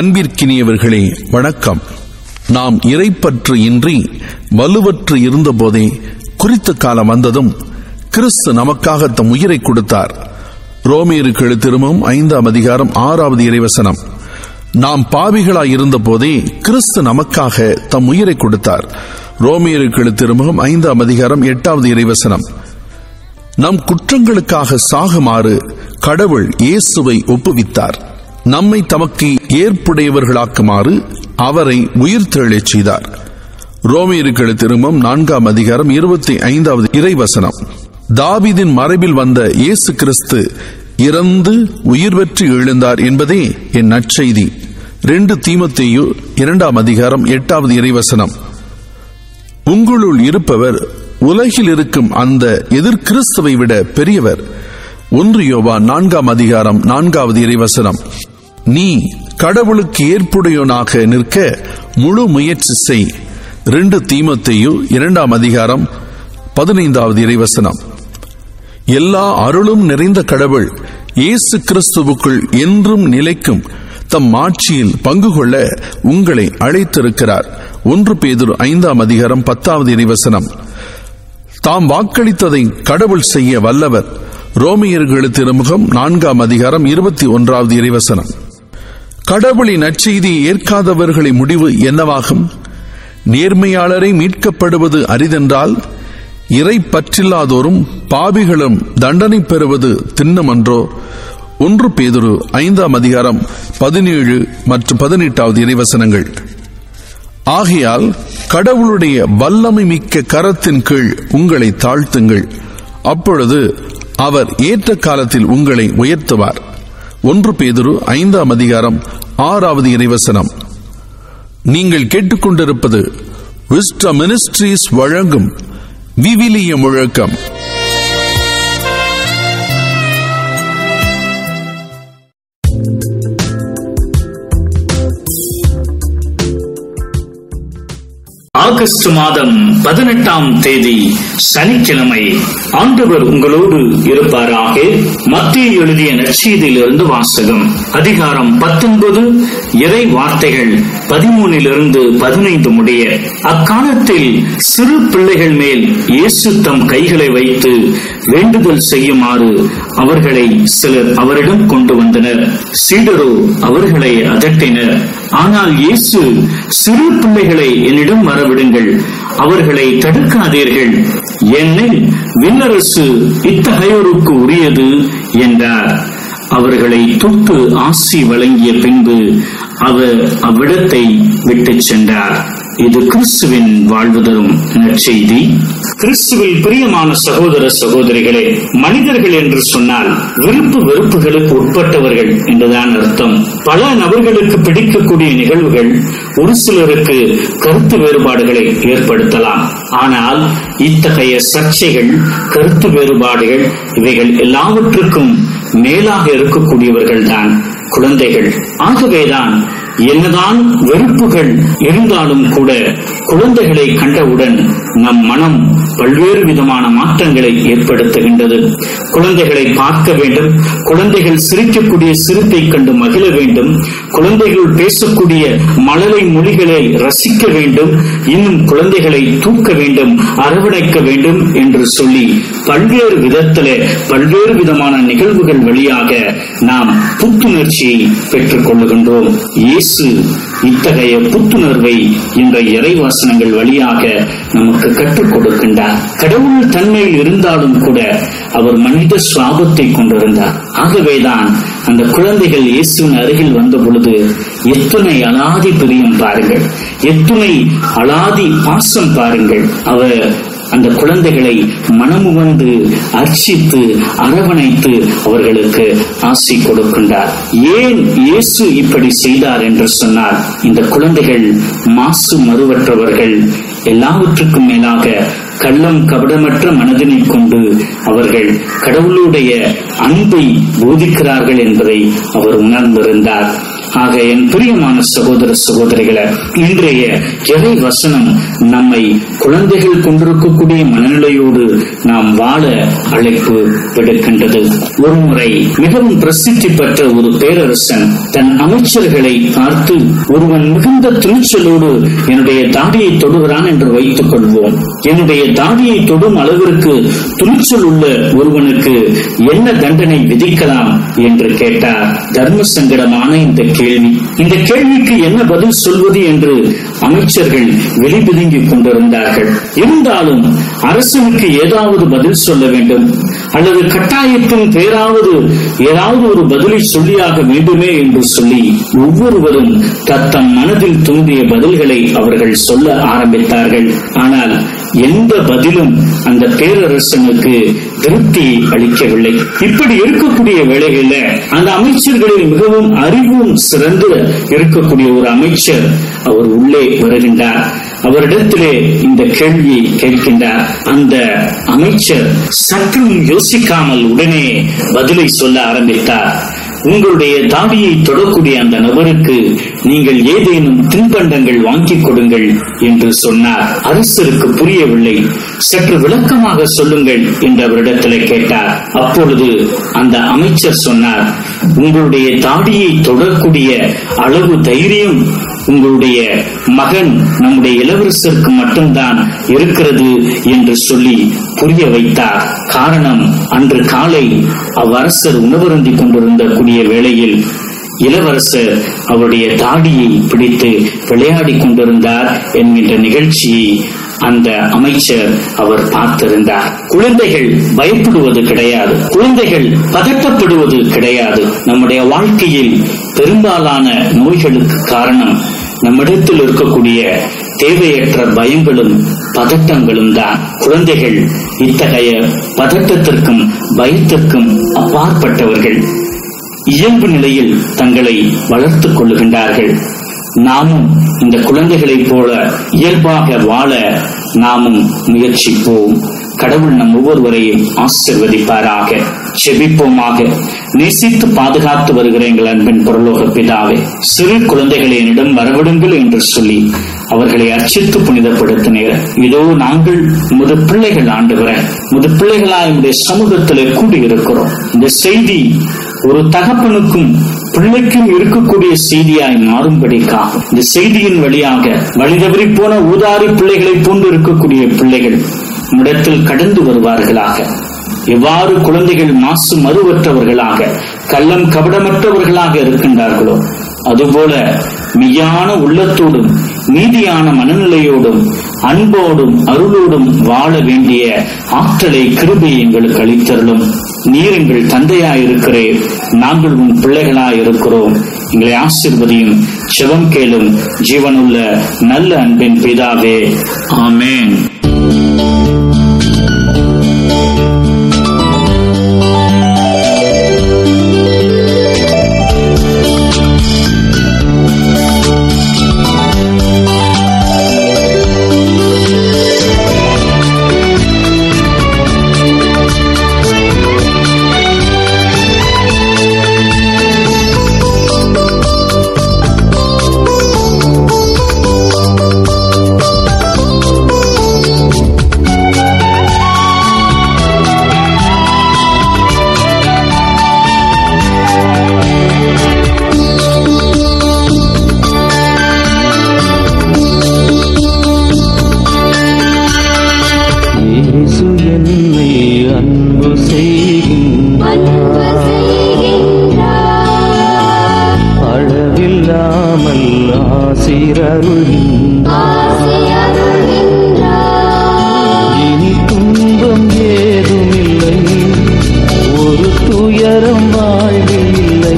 அன்பிற்கினியவர்களே வணக்கம் நாம் இறைப்பற்று இன்றி வலுவற்று இருந்தபோதே குறித்த காலம் வந்ததும் கிறிஸ்து நமக்காக தம் உயிரை கொடுத்தார் ரோமியருக்கு எழுத்திருமும் ஐந்தாம் அதிகாரம் ஆறாவது இறைவசனம் நாம் பாவிகளாய் இருந்தபோதே கிறிஸ்து நமக்காக தம் உயிரை கொடுத்தார் ரோமியருக்கு எழுத்திருமுகம் ஐந்தாம் அதிகாரம் எட்டாவது இறைவசனம் நம் குற்றங்களுக்காக சாகுமாறு கடவுள் இயேசுவை ஒப்புவித்தார் நம்மை தமக்கு ஏற்புடையவர்களாக்குமாறு அவரை உயிர்த்தெழச் செய்தார் ரோமியர்கள் திரும்பம் நான்காம் அதிகாரம் இருபத்தி ஐந்தாவது இறைவசனம் தாவிதின் மறைவில் வந்த இயேசு கிறிஸ்து இறந்து உயிர் பெற்று எழுந்தார் என்பதே என் நற்செய்தி ரெண்டு தீமத்தேயு இரண்டாம் அதிகாரம் எட்டாவது இறைவசனம் உங்களுள் இருப்பவர் உலகில் இருக்கும் அந்த எதிர் கிறிஸ்துவை விட பெரியவர் ஒன்று யோவா நான்காம் அதிகாரம் நான்காவது இறைவசனம் நீ கடவுளுக்கு ஏற்புடையவனாக நிற்க முழு முயற்சி செய் ரெண்டு தீமத்தையு இரண்டாம் அதிகாரம் பதினைந்தாவது இறைவசனம் எல்லா அருளும் நிறைந்த கடவுள் இயேசு கிறிஸ்துவுக்குள் என்றும் நிலைக்கும் தம் ஆட்சியில் பங்கு கொள்ள உங்களை அழைத்திருக்கிறார் ஒன்று பேதுரு ஐந்தாம் அதிகாரம் பத்தாவது இறைவசனம் தாம் வாக்களித்ததை கடவுள் செய்ய வல்லவர் ரோமியர்களு திருமுகம் நான்காம் அதிகாரம் இருபத்தி ஒன்றாவது இறைவசனம் கடவுளின் நற்செய்தியை ஏற்காதவர்களின் முடிவு என்னவாகும் நேர்மையாளரை மீட்கப்படுவது அரிதென்றால் இறை பற்றில்லாதோரும் பாவிகளும் தண்டனை பெறுவது திண்ணமன்றோ ஒன்று பேதுரு ஐந்தாம் அதிகாரம் பதினேழு மற்றும் பதினெட்டாவது இறைவசனங்கள் ஆகையால் கடவுளுடைய வல்லமை மிக்க கரத்தின் கீழ் உங்களை தாழ்த்துங்கள் அப்பொழுது அவர் ஏற்ற காலத்தில் உங்களை உயர்த்துவார் ஒன்று பேதுரு ஐந்தாம் அதிகாரம் ஆறாவது இறைவசனம் நீங்கள் கேட்டுக்கொண்டிருப்பது விஸ்ட மினிஸ்ட்ரீஸ் வழங்கும் விவிலிய முழக்கம் ஆகஸ்ட் மாதம் பதினெட்டாம் தேதி சனிக்கிழமை ஆண்டவர் உங்களோடு இருப்பாராக மத்திய எழுதிய நற்செய்தியிலிருந்து வாசகம் அதிகாரம் பத்தொன்பது இறை வார்த்தைகள் பதிமூனிலிருந்து பதினைந்து முடிய அக்காலத்தில் சிறு பிள்ளைகள் மேல் இயேசு தம் கைகளை வைத்து வேண்டுதல் செய்யுமாறு அவர்களை சிலர் அவரிடம் கொண்டு வந்தனர் சீடரோ அவர்களை அதட்டினர் ஆனால் இயேசு சிறு பிள்ளைகளை என்னிடம் வரவிடுங்கள் அவர்களை தடுக்காதீர்கள் ஏனெனில் விண்ணரசு இத்தகையோருக்கு உரியது என்றார் அவர்களை தொட்டு ஆசி வழங்கிய பின்பு அவர் அவ்விடத்தை விட்டுச் சென்றார் இது கிறிஸ்துவின் வாழ்வு தரும் நற்செய்தி கிறிஸ்துவில் பிரியமான சகோதர சகோதரிகளே மனிதர்கள் என்று சொன்னால் விருப்பு வெறுப்புகளுக்கு உட்பட்டவர்கள் என்றுதான் அர்த்தம் பல நபர்களுக்கு பிடிக்கக்கூடிய நிகழ்வுகள் ஒரு சிலருக்கு கருத்து வேறுபாடுகளை ஏற்படுத்தலாம் ஆனால் இத்தகைய சர்ச்சைகள் கருத்து வேறுபாடுகள் இவைகள் எல்லாவற்றுக்கும் மேலாக இருக்கக்கூடியவர்கள் தான் குழந்தைகள் ஆகவேதான் என்னதான் வெறுப்புகள் இருந்தாலும் கூட குழந்தைகளை கண்டவுடன் நம் மனம் பல்வேறு விதமான மாற்றங்களை ஏற்படுத்துகின்றது குழந்தைகளை பார்க்க வேண்டும் குழந்தைகள் சிரிக்கக்கூடிய சிரிப்பை கண்டு மகிழ வேண்டும் குழந்தைகள் பேசக்கூடிய மழலை மொழிகளை ரசிக்க வேண்டும் இன்னும் குழந்தைகளை தூக்க வேண்டும் அரவணைக்க வேண்டும் என்று சொல்லி பல்வேறு விதத்தில பல்வேறு விதமான நிகழ்வுகள் வழியாக நாம் புத்துணர்ச்சியை பெற்றுக் கொள்ளுகின்றோம் இயேசு இத்தகைய புத்துணர்வை இந்த இறைவாசனங்கள் வழியாக நமக்கு கற்றுக் கொடுக்கின்றார் கடவுள் தன்மையில் இருந்தாலும் கூட அவர் மனித சுவாபத்தை கொண்டிருந்தார் ஆகவேதான் அந்த குழந்தைகள் இயேசுவின் அருகில் வந்த பொழுது எத்தனை அலாதி பிரியம் பாருங்கள் எத்தனை அலாதி பாசம் பாருங்கள் அவர் அந்த குழந்தைகளை மனமுவந்து அர்ச்சித்து அரவணைத்து அவர்களுக்கு ஆசி கொடுக்கின்றார் ஏன் இயேசு இப்படி செய்தார் என்று சொன்னார் இந்த குழந்தைகள் மாசு மறுவற்றவர்கள் எல்லாவற்றுக்கும் மேலாக கள்ளம் கபடமற்ற மனதினை கொண்டு அவர்கள் கடவுளுடைய அன்பை போதிக்கிறார்கள் என்பதை அவர் உணர்ந்திருந்தார் ஆக என் பிரியமான சகோதர சகோதரிகளை இன்றைய இறை வசனம் நம்மை குழந்தைகள் கொண்டிருக்கக்கூடிய மனநிலையோடு நாம் வாழ அழைப்பு விடுக்கின்றது ஒருமுறை மிகவும் பிரசித்தி பெற்ற ஒரு பேரரசன் தன் அமைச்சர்களை பார்த்து ஒருவன் மிகுந்த துணிச்சலோடு என்னுடைய தாடியை தொடுகிறான் என்று வைத்துக் கொள்வோம் என்னுடைய தாடியை தொடும் அளவிற்கு துணிச்சல் உள்ள ஒருவனுக்கு என்ன தண்டனை விதிக்கலாம் என்று கேட்டார் தர்ம சங்கடமான இந்த கேள்வி இந்த கேள்விக்கு என்ன பதில் சொல்வது என்று அமைச்சர்கள் வெளிபிதுங்கிக் கொண்டிருந்தார்கள் இருந்தாலும் அரசனுக்கு ஏதாவது பதில் சொல்ல வேண்டும் அல்லது கட்டாயத்தின் பேராவது ஏதாவது ஒரு பதிலை சொல்லியாக வேண்டுமே என்று சொல்லி ஒவ்வொருவரும் தத்தம் மனதில் தோன்றிய பதில்களை அவர்கள் சொல்ல ஆரம்பித்தார்கள் ஆனால் எந்த பதிலும் அந்த பேரரசனுக்கு திருப்தி அளிக்கவில்லை இப்படி இருக்கக்கூடிய வேளைகளில் அந்த அமைச்சர்களில் மிகவும் அறிவும் சிறந்து இருக்கக்கூடிய ஒரு அமைச்சர் அவர் உள்ளே வருகின்றார் அவரிடத்திலே இந்த கேள்வியை கேட்கின்றார் அந்த அமைச்சர் சற்றும் யோசிக்காமல் உடனே பதிலை சொல்ல ஆரம்பித்தார் உங்களுடைய தாடியை தொடக்கூடிய அந்த நபருக்கு நீங்கள் ஏதேனும் தின்பண்டங்கள் வாங்கிக் கொடுங்கள் என்று சொன்னார் அரசருக்கு புரியவில்லை சற்று விளக்கமாக சொல்லுங்கள் என்று அவரிடத்தில் கேட்டார் அப்பொழுது அந்த அமைச்சர் சொன்னார் உங்களுடைய தாடியை தொடக்கூடிய அளவு தைரியம் உங்களுடைய மகன் நம்முடைய இளவரசருக்கு மட்டும்தான் இருக்கிறது என்று சொல்லி புரிய வைத்தார் காரணம் அன்று காலை அவ்வரசர் உணவருந்திக் கொண்டிருந்த கூடிய வேளையில் இளவரசர் அவருடைய தாடியை பிடித்து விளையாடிக் கொண்டிருந்தார் என்கின்ற நிகழ்ச்சியை அந்த அமைச்சர் அவர் பார்த்திருந்தார் குழந்தைகள் பயப்படுவது கிடையாது குழந்தைகள் பதட்டப்படுவது கிடையாது நம்முடைய வாழ்க்கையில் பெரும்பாலான நோய்களுக்கு காரணம் நம்மிடத்தில் இருக்கக்கூடிய தேவையற்ற பயங்களும் பதட்டங்களும் தான் குழந்தைகள் இத்தகைய பதட்டத்திற்கும் பயத்திற்கும் அப்பாற்பட்டவர்கள் இயல்பு நிலையில் தங்களை வளர்த்துக் கொள்ளுகின்றார்கள் நாமும் இந்த குழந்தைகளைப் போல இயல்பாக வாழ நாமும் முயற்சிப்போம் கடவுள் நம் ஒவ்வொருவரையும் ஆசிர்வதிப்பாராக செபிப்போமாக நேசித்து பாதுகாத்து வருகிற எங்கள் அன்பின் பொருளோக பிதாவே சிறு குழந்தைகளை என்னிடம் வரவிடுங்கள் என்று சொல்லி அவர்களை அர்ச்சித்து புனிதப்படுத்தினீர் இதோ நாங்கள் முது பிள்ளைகள் ஆண்டுகிற முது பிள்ளைகளாய் நம்முடைய சமூகத்திலே கூடியிருக்கிறோம் இந்த செய்தி ஒரு தகப்பனுக்கும் பிள்ளைக்கும் இருக்கக்கூடிய செய்தியாய் மாறும்படிக்காக இந்த செய்தியின் வழியாக வழிதவறி போன ஊதாரி பிள்ளைகளைப் போன்று இருக்கக்கூடிய பிள்ளைகள் இடத்தில் கடந்து வருவார்களாக எவ்வாறு குழந்தைகள் மாசு மறுவற்றவர்களாக கள்ளம் கபடமற்றவர்களாக இருக்கின்றார்களோ அதுபோல மெய்யான உள்ளத்தோடும் நீதியான மனநிலையோடும் அன்போடும் அருளோடும் வாழ வேண்டிய ஆற்றலை கிருபை எங்களுக்கு அளித்தருளும் நீர் எங்கள் தந்தையாயிருக்கிறேன் நாங்கள் உன் பிள்ளைகளாய் இருக்கிறோம் எங்களை ஆசிர்வதியும் சிவம் கேளும் ஜீவனுள்ள நல்ல அன்பின் பிதாவே ஆமேன் இயேசு என்னை அன்பு செய்கின்றார் அன்பு செய்கின்றார் அளவில்லாமல் ஆசிரருகின்றார் ஆசி அருள்கின்றார் இனி துன்பம் ஏதுமில்லை ஒரு துயரம் வாழ்வில் இல்லை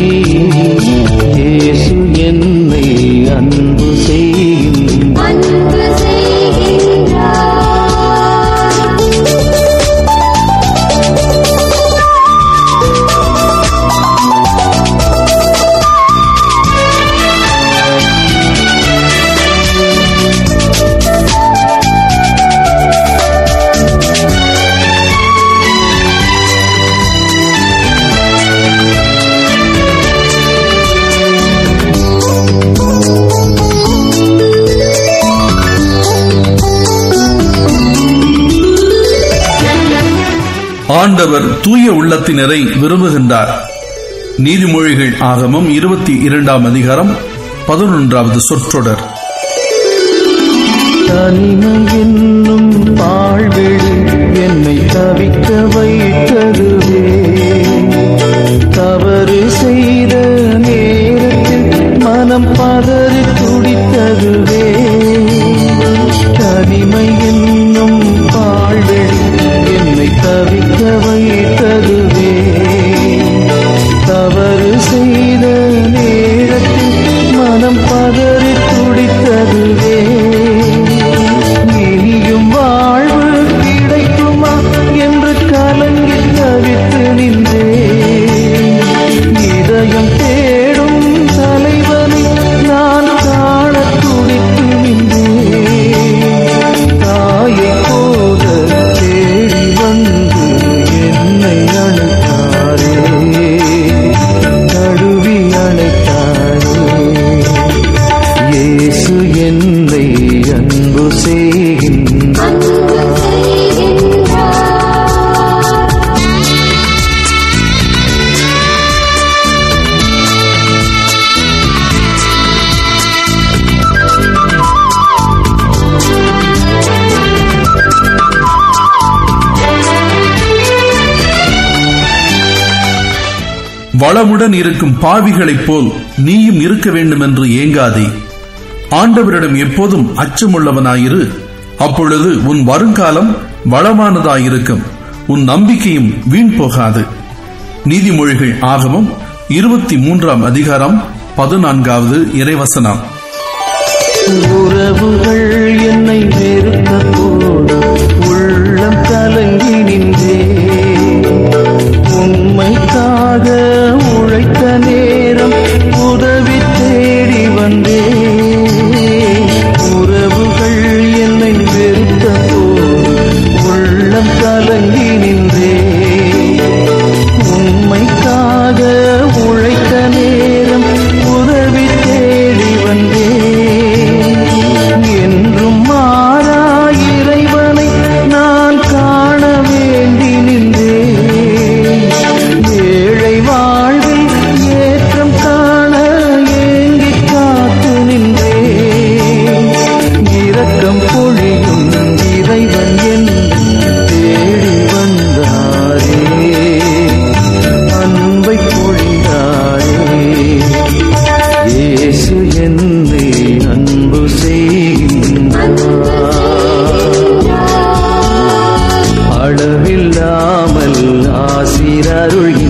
இயேசு என்னை அன்பு செய்கின்றார் அன்பு செய்கின்றார் இயேசு ஆண்டவர் தூய உள்ளத்தினரை விரும்புகின்றார் நீதிமொழிகள் ஆகமம் இருபத்தி இரண்டாம் அதிகாரம் பதினொன்றாவது சொற்றொடர் தனிமை என்னும் பாழ்வெளி என்னை தவிக்க வைத்ததுவே தவறு செய்த நேரத்தில் மனம் பதறி துடித்ததுவே தனிமை என்னும் பாழ்வெளி என்னை தவிக்க வைத்ததுவே தவறு செய்த நேரத்தில் மனம் பதறி துடித்ததுவே இனியும் வாழ்வு கிடைக்குமா என்று கலங்கி தவித்து நின்றே இதயம் தேடும் தலைவனை நான் காண துடித்து நின்றே தாயை போத தேடி வந்து என்னை அழைத்தாரே தழுவி அழைத்தாரே இயேசு என்னை அன்பு செய்கின்றார் அன்பு செய்கின்றார் வளமுடன் இருக்கும் பாவிகளைப் போல் நீயும் இருக்க வேண்டும் என்று ஏங்காதே ஆண்டவரிடம் எப்போதும் அச்சமுள்ளவனாயிரு அப்பொழுது உன் வருங்காலம் வளமானதாயிருக்கும் உன் நம்பிக்கையும் வீண் போகாது நீதிமொழிகள் ஆகமம் இருபத்தி மூன்றாம் அதிகாரம் பதினான்காவது இறைவசனம் உறவுகள் என்னை வெறுத்த போது உள்ளம் கலங்கி நின்றே உண்மைக்காக உழைத்த நேரம் உதவி தேடி வந்தே உறவுகள் என்னை வெறுத்த போது உள்ளம் கலங்கி நின்றே உண்மைக்காக உழைத்த நேரம் உதவி தேடி வந்தேன் என்றும் மாறா இறைவனை நான் காண வேண்டி நின்றேன் ஏழை வாழ்வில் ஏற்றம் காண ஏங்கி காத்து நின்றேன் இரக்கம் பொழியும் இறைவன் என்று தேடி வந்தாரே அன்பை பொழிந்தாரே இயேசு என்னை அன்பு செய்கின்றார் அளவில்லாமல் ஆசிரருள்